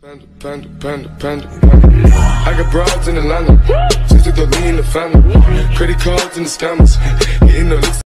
Panda, panda, panda, panda, panda. I got broads in Atlanta. Just to throw me in the family. Credit cards and the scammers. Hitting the licks.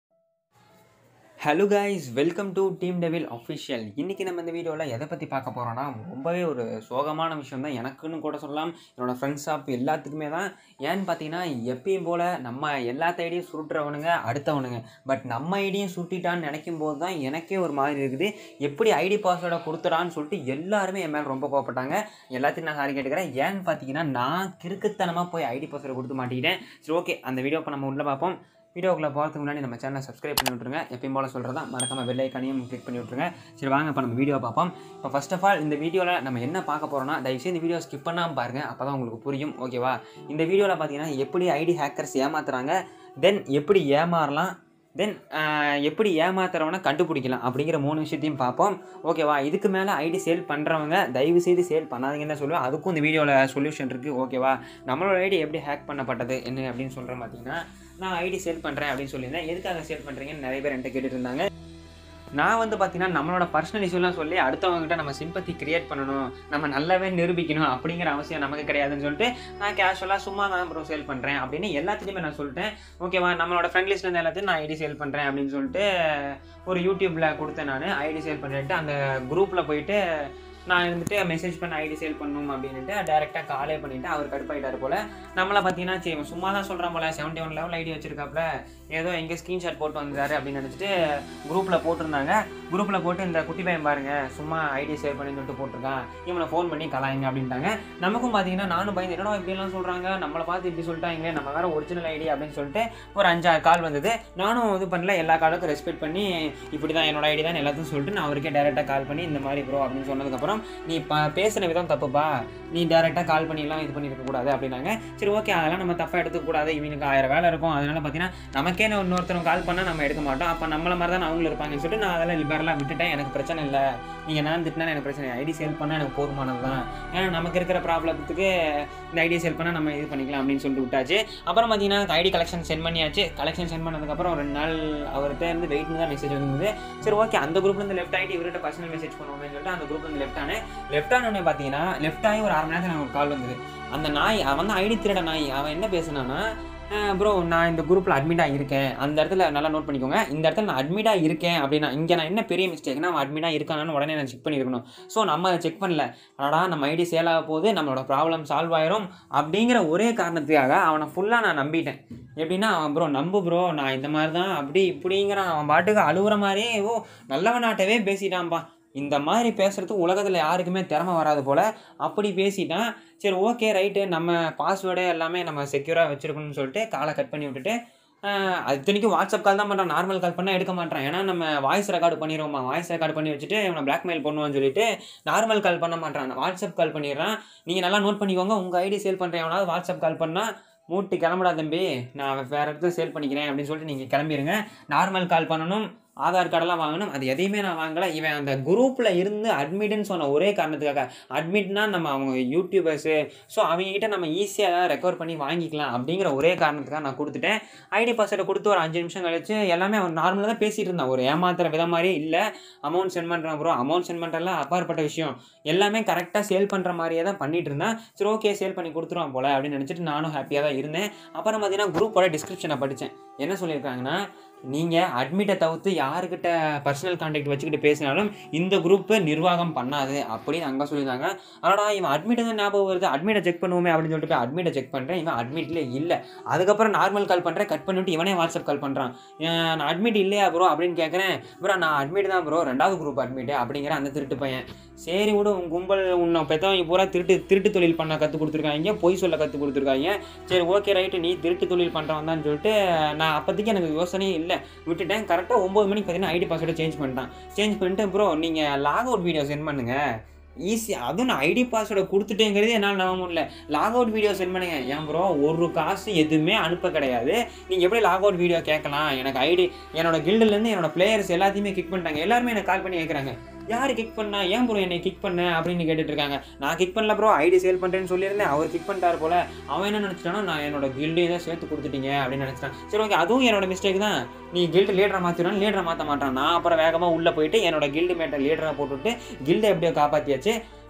Hello guys welcome to Team Devil official இன்றைக்கி நம்ம இந்த வீடியோவில் எதை பற்றி பார்க்க போகிறோன்னா ரொம்பவே ஒரு சோகமான விஷயம் தான் எனக்குன்னு கூட சொல்லலாம் என்னோடய ஃப்ரெண்ட்ஸ் ஆப் எல்லாத்துக்குமே தான் ஏன்னு பார்த்தீங்கன்னா எப்பயும் போல் நம்ம எல்லாத்த ஐடியும் சுருட்டுறவனுங்க அடுத்தவனுங்க பட் நம்ம ஐடியும் சுருட்டிட்டான்னு நினைக்கும் போது தான் எனக்கே ஒரு மாதிரி இருக்குது எப்படி ஐடி பாஸ்வேர்டை கொடுத்துடான்னு சொல்லிட்டு எல்லாருமே என் மேலே ரொம்ப கோவப்பட்டாங்க எல்லாத்தையும் நான் சாரி கேட்டுக்கிறேன் ஏன்னு பார்த்தீங்கன்னா நான் கிறுக்குத்தனமாக போய் ஐடி பாஸ்வேர்டை கொடுத்து மாட்டிக்கிட்டேன் சரி ஓகே அந்த வீடியோ இப்போ நம்ம உள்ளே பார்ப்போம் வீடியோக்குள்ளே போகிறதுக்கு முன்னாடி நம்ம சேனலை சப்ஸ்கிரைப் பண்ணி விட்ருங்க எப்பயும் போல் சொல்கிறதா மறக்காம பெல் ஐக்கானையும் கிளிக் பண்ணி விட்ருங்க சரி வாங்க இப்போ நம்ம வீடியோ பார்ப்போம் இப்போ ஃபர்ஸ்ட் ஆஃப் ஆல் இந்த வீடியோவில் நம்ம என்ன பார்க்க போகிறோம்னா தயவுசெய்து இந்த வீடியோ ஸ்கிப் பண்ணாமல் பாருங்கள் அப்போ தான் உங்களுக்கு புரியும் ஓகேவா இந்த வீடியோவில் பார்த்தீங்கன்னா எப்படி ஐடி ஹேக்கர்ஸ் ஏமாத்துறாங்க தென் எப்படி ஏமாறலாம் தென் எப்படி ஏமாத்துறவனை கண்டுபிடிக்கலாம் அப்படிங்கிற மூணு விஷயத்தையும் பார்ப்போம் ஓகேவா இதுக்கு மேலே ஐடி சேல் பண்ணுறவங்க தயவு செய்து சேல் பண்ணாதீங்கன்னு தான் சொல்லுவேன் அதுக்கும் இந்த வீடியோவில் சொல்யூஷன் இருக்குது ஓகேவா நம்மளோட ஐடி எப்படி ஹேக் பண்ணப்பட்டது என்ன அப்படின்னு சொல்கிறேன் பார்த்தீங்கன்னா நான் ஐடி சேல் பண்ணுறேன் அப்படின்னு சொல்லியிருந்தேன் எதுக்காக சேல் பண்ணுறீங்கன்னு நிறைய பேர் என்கிட்ட கேட்டுட்டு இருந்தாங்க நான் வந்து பார்த்தீங்கன்னா நம்மளோட பர்சனல் இஷ்யூலாம் சொல்லி அடுத்தவங்ககிட்ட நம்ம சிம்பத்தி கிரியேட் பண்ணணும் நம்ம நல்லாவே நிரூபிக்கணும் அப்படிங்கிற அவசியம் நமக்கு கிடையாதுன்னு சொல்லிட்டு நான் கேஷுவலாக சும்மா தான் ப்ரோ சேல் பண்ணுறேன் அப்படின்னு எல்லாத்துலேயுமே நான் சொல்லிட்டேன் ஓகேவா நம்மளோட ஃப்ரெண்ட் லிஸ்ட்ல இருந்து எல்லாத்தையும் நான் ஐடி சேல் பண்ணுறேன் அப்படின்னு சொல்லிட்டு ஒரு யூடியூப்பில் கொடுத்தேன் நான் ஐடி சேல் பண்ணிட்டு அந்த குரூப்பில் போயிட்டு நான் இருந்துட்டு மெசேஜ் பண்ண ஐடி சேல் பண்ணணும் அப்படின்ட்டு டேரெக்டாக காலே பண்ணிவிட்டு அவர் கடுப்பாயிட்டார் போல் நம்மளை பார்த்தீங்கன்னா சரி இவன் சும்மா தான் சொல்கிறான் போல செவன்ட்டி ஒன் லெவல் ஐடி வச்சிருக்காப்புல ஏதோ எங்கே ஸ்க்ரீன்ஷாட் போட்டு வந்தாரு அப்படின்னு நினச்சிட்டு குரூப்பில் போட்டிருந்தாங்க குரூப்பில் போட்டு இந்த குட்டி பையன் பாருங்க சும்மா ஐடி சேல் பண்ணி சொல்லிட்டு போட்டிருக்கான் இவனை ஃபோன் பண்ணி கலாயுங்க அப்படின்ட்டாங்க நமக்கும் பார்த்தீங்கன்னா நானும் பயந்து என்னடா இப்படிலாம் சொல்கிறாங்க நம்மளை பார்த்து இப்படி சொல்லிட்டாங்களே நம்ம வேறு ஒரிஜினல் ஐடி அப்படின்னு சொல்லிட்டு ஒரு அஞ்சாறு கால் வந்தது நானும் இது பண்ணல எல்லா காலுக்கும் ரெஸ்பெக்ட் பண்ணி இப்படி தான் என்னோட ஐடி தான் எல்லாத்தையும் சொல்லிட்டு நான் அவருக்கே டேரெக்டாக கால் பண்ணி இந்த மாதிரி ப்ரோ அப்படின்னு சொன்னதுக்கப்புறம் நீ ப பேசுன விதம் தப்புப்பா நீ டேரெக்டாக கால் பண்ணிலாம் இது பண்ணியிருக்க கூடாது அப்படின்னாங்க சரி ஓகே அதெல்லாம் நம்ம தப்பாக எடுத்துக்கூடாது இவனுக்கு ஆயிரம் வேலை இருக்கும் அதனால பார்த்தீங்கன்னா நமக்கே நான் இன்னொருத்தரும் கால் பண்ணால் நம்ம எடுக்க மாட்டோம் அப்போ நம்மள மாதிரி தான் அவங்களும் இருப்பாங்கன்னு சொல்லிட்டு நான் அதெல்லாம் லிபரலாக விட்டுட்டேன் எனக்கு பிரச்சனை இல்லை நீங்கள் நான் திட்டினா எனக்கு பிரச்சனை ஐடி சேல் பண்ணால் எனக்கு போதுமானது தான் ஏன்னா நமக்கு இருக்கிற ப்ராப்ளத்துக்கு இந்த ஐடி சேல் பண்ணால் நம்ம இது பண்ணிக்கலாம் அப்படின்னு சொல்லிட்டு விட்டாச்சு அப்புறம் பார்த்தீங்கன்னா ஐடி கலெக்ஷன் சென்ட் பண்ணியாச்சு கலெக்ஷன் சென்ட் பண்ணதுக்கப்புறம் ரெண்டு நாள் அவர்கிட்ட இருந்து வெயிட்னு தான் மெசேஜ் வந்தது சரி ஓகே அந்த குரூப்லேருந்து லெஃப்ட் ஆகிட்டு இவர்கிட்ட பர்சனல் மெசேஜ் பண்ணுவோம்னு சொல்லிட்டு அந்த குரூப்லேருந்து லெஃப்ட் ஆனேன் லெஃப்ட் ஆனோடனே பார்த்தீங்கன்னா லெஃப்ட் ஆகி ஒரு அரை மணி நேரத்தில் எனக்கு ஒரு கால் வந்தது அந்த நாய் அவன் தான் ஐடி திருட நாய் அவன் என்ன பேசுனான்னா ப்ரோ நான் இந்த குரூப்பில் அட்மிட்டாக இருக்கேன் அந்த இடத்துல நல்லா நோட் பண்ணிக்கோங்க இந்த இடத்துல நான் அட்மிட்டாக இருக்கேன் அப்படின்னா இங்கே நான் என்ன பெரிய மிஸ்டேக்னா அவன் அட்மிட்டாக இருக்கானான்னு உடனே நான் செக் பண்ணியிருக்கணும் ஸோ நம்ம அதை செக் பண்ணல அடடா நம்ம ஐடி சேல் ஆக போகுது நம்மளோட ப்ராப்ளம் சால்வ் ஆயிரும் அப்படிங்கிற ஒரே காரணத்துக்காக அவனை ஃபுல்லாக நான் நம்பிட்டேன் எப்படின்னா அவன் ப்ரோ நம்பு ப்ரோ நான் இந்த மாதிரி தான் அப்படி இப்படிங்கிறான் அவன் பாட்டுக்கு அழுகுற மாதிரியே ஓ நல்லவனாட்டவே பேசிட்டான்ப்பா இந்த மாதிரி பேசுகிறதுக்கு உலகத்தில் யாருக்குமே திறமை வராது போல் அப்படி பேசிட்டான் சரி ஓகே ரைட்டு நம்ம பாஸ்வேர்டு எல்லாமே நம்ம செக்யூராக வச்சுருக்கணும்னு சொல்லிட்டு காலை கட் பண்ணி விட்டுட்டு அது இத்தனைக்கும் வாட்ஸ்அப் கால் தான் பண்ணுறான் நார்மல் கால் பண்ணால் எடுக்க மாட்டான் ஏன்னா நம்ம வாய்ஸ் ரெக்கார்டு பண்ணிடுவோமா வாய்ஸ் ரெக்கார்டு பண்ணி வச்சுட்டு இவனை பிளாக்மெயில் பண்ணுவான்னு சொல்லிட்டு நார்மல் கால் பண்ண மாட்டான் வாட்ஸ்அப் கால் பண்ணிடுறான் நீங்கள் நல்லா நோட் பண்ணிக்கோங்க உங்கள் ஐடி சேல் பண்ணுறேன் எவனாவது வாட்ஸ்அப் கால் பண்ணால் மூட்டு கிளம்புடா தம்பி நான் வேறு இடத்துல சேல் பண்ணிக்கிறேன் அப்படின்னு சொல்லிட்டு நீங்கள் கிளம்பிடுங்க நார்மல் கால் பண்ணணும் ஆதார் கார்டெல்லாம் வாங்கணும் அது எதையுமே நான் வாங்கலை இவன் அந்த குரூப்பில் இருந்து அட்மிட்னு சொன்ன ஒரே காரணத்துக்காக அட்மிட்னா நம்ம அவங்க யூடியூபர்ஸு ஸோ அவங்ககிட்ட நம்ம ஈஸியாக ரெக்கவர் பண்ணி வாங்கிக்கலாம் அப்படிங்கிற ஒரே காரணத்துக்காக நான் கொடுத்துட்டேன் ஐடி பாஸ்வேர்டை கொடுத்து ஒரு அஞ்சு நிமிஷம் கழிச்சு எல்லாமே அவன் நார்மலாக தான் பேசிகிட்டு இருந்தான் ஒரு ஏமாத்துற விதம் மாதிரி இல்லை அமௌண்ட் சென்ட் பண்ணுறான் ப்ரோ அமௌண்ட் சென்ட் பண்ணுறதுலாம் அப்பாற்பட்ட விஷயம் எல்லாமே கரெக்டாக சேல் பண்ணுற மாதிரியே தான் பண்ணிட்டு இருந்தேன் சரி ஓகே சேல் பண்ணி கொடுத்துருவான் போல் அப்படின்னு நினச்சிட்டு நானும் ஹாப்பியாக தான் இருந்தேன் அப்புறம் பார்த்தீங்கன்னா குரூப்போட டிஸ்கிரிப்ஷனை படித்தேன் என்ன சொல்லியிருக்காங்கன்னா நீங்கள் அட்மிட்டை தவிர்த்து யாருக்கிட்ட பர்சனல் கான்டாக்ட் வச்சுக்கிட்டு பேசினாலும் இந்த குரூப்பை நிர்வாகம் பண்ணாது அப்படின்னு அங்கே சொல்லியிருந்தாங்க ஆனால் இவன் அட்மிட்டை தான் ஞாபகம் வருது அட்மிட்டை செக் பண்ணுவோமே அப்படின்னு சொல்லிட்டு போய் அட்மிட்டை செக் பண்ணுறேன் இவன் அட்மிட்ல இல்லை அதுக்கப்புறம் நார்மல் கால் பண்ணுறேன் கட் பண்ணிவிட்டு இவனே வாட்ஸ்அப் கால் பண்ணுறான் நான் அட்மிட் இல்லையா ப்ரோ அப்படின்னு கேட்குறேன் ப்ரோ நான் அட்மிட் தான் ப்ரோ ரெண்டாவது குரூப் அட்மிட் அப்படிங்கிற அந்த திருட்டு பையன் சரி விடு உன் கும்பல் உன்னை பெற்றவங்க பூரா திருட்டு திருட்டு தொழில் பண்ண கற்றுக் கொடுத்துருக்காங்க பொய் சொல்ல கற்றுக் கொடுத்துருக்காங்க சரி ஓகே ரைட்டு நீ திருட்டு தொழில் பண்ணுறவன் தான் சொல்லிட்டு நான் அப்போதைக்கு எனக்கு யோசனையே இல்லை விட்டுட்டேன் கரெக்டாக ஒம்பது மணிக்கு பார்த்தீங்கன்னா ஐடி பாஸ்வேர்டை சேஞ்ச் பண்ணிட்டான் சேஞ்ச் பண்ணிட்டு ப்ரோ நீங்கள் லாக் அவுட் வீடியோ சென்ட் பண்ணுங்கள் ஈஸி அதுவும் நான் ஐடி பாஸ்வேர்டை கொடுத்துட்டேங்கிறது என்னால் நம்ப முடியல லாக் அவுட் வீடியோ சென்ட் பண்ணுங்க ஏன் ப்ரோ ஒரு காசு எதுவுமே அனுப்ப கிடையாது நீங்கள் எப்படி லாக் அவுட் வீடியோ கேட்கலாம் எனக்கு ஐடி என்னோட கில்டுலேருந்து என்னோட பிளேயர்ஸ் எல்லாத்தையுமே கிக் பண்ணிட்டாங்க எல்லாருமே எனக்கு கால் பண்ணி கேட்குறாங்க யார் கிக் பண்ணா ஏன் ப்ரோ என்னை கிக் பண்ண அப்படின்னு கேட்டுட்டு இருக்காங்க நான் கிக் பண்ணல ப்ரோ ஐடி சேல் பண்ணுறேன்னு சொல்லியிருந்தேன் அவர் கிக் பண்ணிட்டார் போல அவன் என்ன நினச்சிட்டானா நான் என்னோட கில்டையும் தான் சேர்த்து கொடுத்துட்டீங்க அப்படின்னு நினச்சிட்டான் சரி ஓகே அதுவும் என்னோட மிஸ்டேக் தான் நீ கில்டு லீடரை மாற்றிடணும் லீடரை மாற்ற மாட்டான் நான் அப்புறம் வேகமாக உள்ளே போயிட்டு என்னோட கில்டு மேட்டை லீடராக போட்டுவிட்டு கில்டை எப்படியோ காப்பாற்றியாச்சு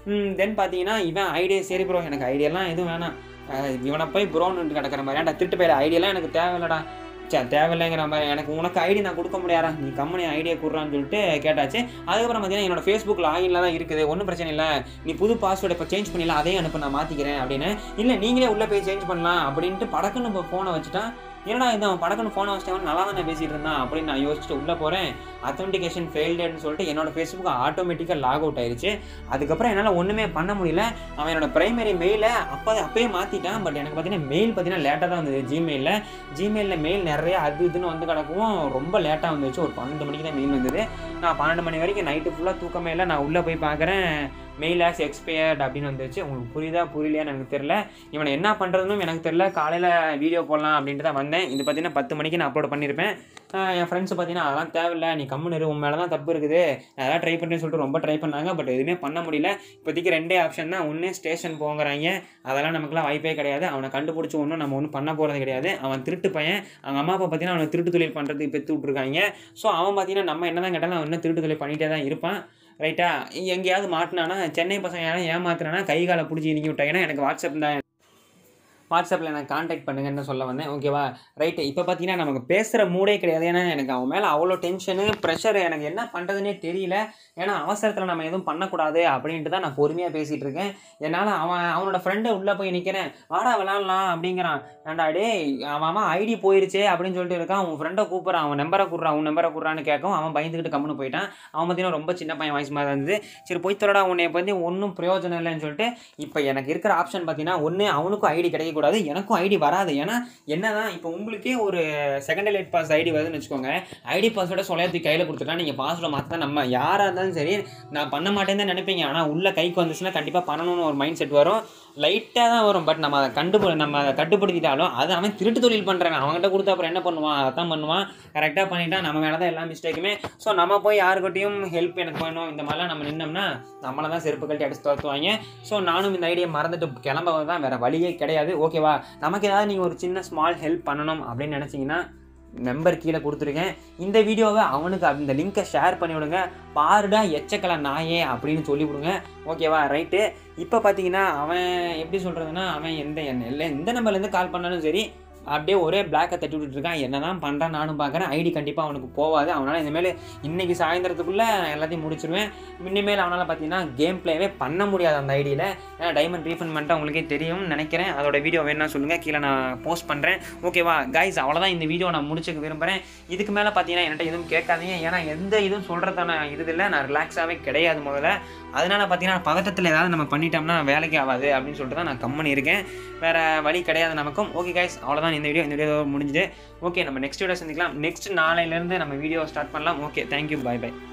தென் பார்த்தீங்கன்னா இவன் ஐடியா சரி ப்ரோ எனக்கு ஐடியாலாம் எதுவும் வேணாம் அஹ் இவனை போய் ப்ரோன்னு கிடக்கிற மாதிரி ஏன்டா திருட்டு போயிட ஐடியாலாம் எனக்கு தேவையில்லடா சே தேவையில்லைங்கிற மாதிரி எனக்கு உனக்கு ஐடி நான் கொடுக்க முடியாதா நீ கம்பெனி ஐடியா கொடுறான்னு சொல்லிட்டு கேட்டாச்சு அதுக்கப்புறம் பார்த்தீங்கன்னா என்னோட ஃபேஸ்புக் லாகின்ல தான் இருக்குது ஒன்றும் பிரச்சனை இல்லை நீ புது பாஸ்வேர்டு இப்போ சேஞ்ச் பண்ணிடலாம் அதையும் அனுப்ப நான் மாற்றிக்கிறேன் அப்படின்னு இல்லை நீங்களே உள்ளே போய் சேஞ்ச் பண்ணலாம் அப்படின்ட்டு படக்குன்னு இப்போ ஃபோனை வச்சுட்டா என்னடா இது அவன் படக்குன்னு ஃபோனை வச்சுட்டவன் நல்லா தானே பேசிட்டு இருந்தான் அப்படின்னு நான் யோசிச்சுட்டு உள்ளே போகிறேன் அத்தன்டிகேஷன் ஃபெயில்டுன்னு சொல்லிட்டு என்னோட ஃபேஸ்புக் ஆட்டோமேட்டிக்காக லாக் அவுட் ஆயிருச்சு அதுக்கப்புறம் என்னால் ஒன்றுமே பண்ண முடியல அவன் என்னோட பிரைமரி மெயிலை அப்போ அப்பயே மாற்றிட்டான் பட் எனக்கு பார்த்தீங்கன்னா மெயில் பார்த்தீங்கன்னா லேட்டாக தான் வந்தது ஜிமெயிலில் ஜிமெயிலில் மெயில் நிறைய அது இதுன்னு வந்து கிடக்கவும் ரொம்ப லேட்டாக வந்துச்சு ஒரு பன்னெண்டு மணிக்கு தான் மெயில் வந்தது நான் பன்னெண்டு மணி வரைக்கும் நைட்டு ஃபுல்லாக தூக்கமே இல்லை நான் உள்ளே போய் பார்க்குறேன் மெயில் ஆஸ் எக்ஸ்பயர்ட் அப்படின்னு வந்துச்சு உங்களுக்கு புரியுதா புரியலையான்னு எனக்கு தெரில இவனை என்ன பண்ணுறதுன்னு எனக்கு தெரில காலையில் வீடியோ போடலாம் அப்படின்ட்டு தான் வந்தேன் இது பார்த்தீங்கன்னா பத்து மணிக்கு நான் அப்லோட் பண்ணியிருப்பேன் ஆஹ் என் ஃப்ரெண்ட்ஸ் பார்த்தீங்கன்னா அதெல்லாம் தேவையில்ல நீ கம்முன்னு இரு, உன் மேலே தான் தப்பு இருக்குது நான் அதெல்லாம் ட்ரை பண்ணுறேன்னு சொல்லிட்டு ரொம்ப ட்ரை பண்ணாங்க பட் எதுவுமே பண்ண முடியல இப்போதைக்கு ரெண்டே ஆப்ஷன் தான் ஒன்று ஸ்டேஷன் போங்கிறாங்க அதெல்லாம் நமக்குலாம் வாய்ப்பே கிடையாது அவனை கண்டுபிடிச்சி ஒன்றும் நம்ம ஒன்றும் பண்ண போகிறது கிடையாது அவன் திருட்டு பையன் அவங்க அம்மா அப்பா பார்த்தீங்கன்னா அவனை திருட்டு தொழில் பண்ணுறதுக்கு பெற்று விட்ருக்காங்க ஸோ அவன் பார்த்தீங்கன்னா நம்ம என்ன தான் கேட்டாலும் அவன் இன்னும் திருட்டு தொழில் பண்ணிகிட்டே தான் இருப்பான் ரைட்டா எங்கேயாவது மாட்டினானா சென்னை பசங்க யாரும் ஏமாத்துறானா கை காலை பிடிச்சி இறக்கி விட்டாங்கன்னா எனக்கு வாட்ஸ்அப் தான் வாட்ஸ்அப்பில் எனக்கு காண்டாக்ட் பண்ணுங்கன்னு சொல்ல வந்தேன் ஓகேவா ரைட்டு இப்போ பார்த்தீங்கன்னா நமக்கு பேசுகிற மூடே கிடையாது ஏன்னா எனக்கு அவன் மேலே அவ்வளோ டென்ஷனு ப்ரெஷர் எனக்கு என்ன பண்ணுறதுனே தெரியல ஏன்னா அவசரத்தில் நம்ம எதுவும் பண்ணக்கூடாது அப்படின்ட்டு தான் நான் பொறுமையாக பேசிகிட்டு இருக்கேன் என்னால் அவன் அவனோட ஃப்ரெண்டை உள்ளே போய் நிற்கிறேன் வாடா விளாட்லாம் அப்படிங்கிறான் ஏன்டா டேய் அவன் அவன் ஐடி போயிருச்சே அப்படின்னு சொல்லிட்டு இருக்கான் அவன் ஃப்ரெண்டை கூப்பிட்றான் அவன் நம்பரை கூடுறான் அவன் நம்பரை கூடுறான்னு கேட்கும் அவன் பயந்துக்கிட்டு கம்முன்னு போயிட்டான் அவன் பார்த்தீங்கன்னா ரொம்ப சின்ன பையன் வயசு மாதிரி இருந்தது சரி போய் தொடடா உன்னை பற்றி ஒன்றும் பிரயோஜனம் இல்லைன்னு சொல்லிட்டு இப்போ எனக்கு இருக்கிற ஆப்ஷன் பார்த்தீங்கன்னா ஒன்று அவனுக்கும் ஐடி கிடைக்கக்கூடாது எனக்கும் ஐடி வராது ஏன்னா என்னதான் இப்போ உங்களுக்கே ஒரு செகண்ட் லைட் பாஸ் ஐடி வருதுன்னு வச்சுக்கோங்க ஐடி பாஸ்வேர்டை சொல்லாத்து கையில் கொடுத்துட்டா நீங்கள் பாஸ்வேர்டை மாற்ற தான் நம்ம யாராக இருந்தாலும் சரி நான் பண்ண மாட்டேன்னு தான் நினைப்பீங்க ஆனால் உள்ள கைக்கு வந்துச்சுன்னா கண்டிப்பாக பண்ணணும்னு ஒரு மைண்ட் செட் வரும் லைட்டாக தான் வரும் பட் நம்ம அதை கண்டுபு நம்ம அதை கட்டுப்படுத்திட்டாலும் அது அவன் திருட்டு தொழில் பண்ணுறாங்க அவன்கிட்ட கொடுத்தா அப்புறம் என்ன பண்ணுவான் அதான் பண்ணுவான் கரெக்டாக பண்ணிட்டான் நம்ம மேலே தான் எல்லா மிஸ்டேக்குமே ஸோ நம்ம போய் யாருக்கிட்டையும் ஹெல்ப் எனக்கு வேணும் இந்த மாதிரிலாம் நம்ம நின்னோம்னா நம்மளை தான் செருப்பு கழட்டி அடிச்சு துரத்துவாங்க ஸோ நானும் இந்த ஐடியா மறந்துட்டு கிளம்ப தான் வேறு வழியே கிடையாது ஓகேவா நமக்கு ஏதாவது நீங்கள் ஒரு சின்ன ஸ்மால் ஹெல்ப் பண்ணணும் அப்படின்னு நினச்சிங்கன்னா நம்பர் கீழே கொடுத்துருக்கேன் இந்த வீடியோவை அவனுக்கு அந்த லிங்க்கை ஷேர் பண்ணி விடுங்க பாருடா எச்சக்கலை நாயே அப்படின்னு சொல்லி விடுங்க ஓகேவா ரைட்டு இப்போ பார்த்தீங்கன்னா அவன் எப்படி சொல்கிறதுனா அவன் எந்த என் இல்லை எந்த நம்பர்லேருந்து கால் பண்ணாலும் சரி அப்படியே ஒரே பிளாக்கை தட்டி விட்டுட்டு இருக்கான் என்ன தான் பண்ணுறான் நானும் பார்க்குறேன் ஐடி கண்டிப்பாக அவனுக்கு போகாது அவனால் இனிமேல் இன்னைக்கு சாயந்தரத்துக்குள்ளே எல்லாத்தையும் முடிச்சிருவேன் இனிமேல் அவனால் பார்த்தீங்கன்னா கேம் ப்ளேவே பண்ண முடியாது அந்த ஐடியில் ஏன்னா டைமண்ட் ரீஃபண்ட் பண்ணிட்டு உங்களுக்கே தெரியும்னு நினைக்கிறேன் அதோட வீடியோ வேணா சொல்லுங்கள் கீழே நான் போஸ்ட் பண்ணுறேன் ஓகேவா கைஸ் அவ்வளோதான் இந்த வீடியோ நான் முடிச்சுக்க விரும்புகிறேன் இதுக்கு மேலே பார்த்தீங்கன்னா என்கிட்ட எதுவும் கேட்காதீங்க ஏன்னா எந்த இதுவும் சொல்கிறதான இது இல்லை நான் ரிலாக்ஸாகவே கிடையாது முதல்ல அதனால் பார்த்தீங்கன்னா பதட்டத்தில் ஏதாவது நம்ம பண்ணிட்டோம்னா வேலைக்கு ஆகாது அப்படின்னு சொல்லிட்டு தான் நான் கம்மனி இருக்கேன் வேறு வழி கிடையாது நமக்கும் ஓகே கைஸ் அவ்வளோதான் இந்த வீடியோ இந்த வீடியோ முடிஞ்சுது ஓகே நம்ம நெக்ஸ்ட் வீடியோ சந்திக்கலாம் நெக்ஸ்ட் நாளையிலேருந்து நம்ம வீடியோ ஸ்டார்ட் பண்ணலாம் ஓகே தேங்க்யூ பை பை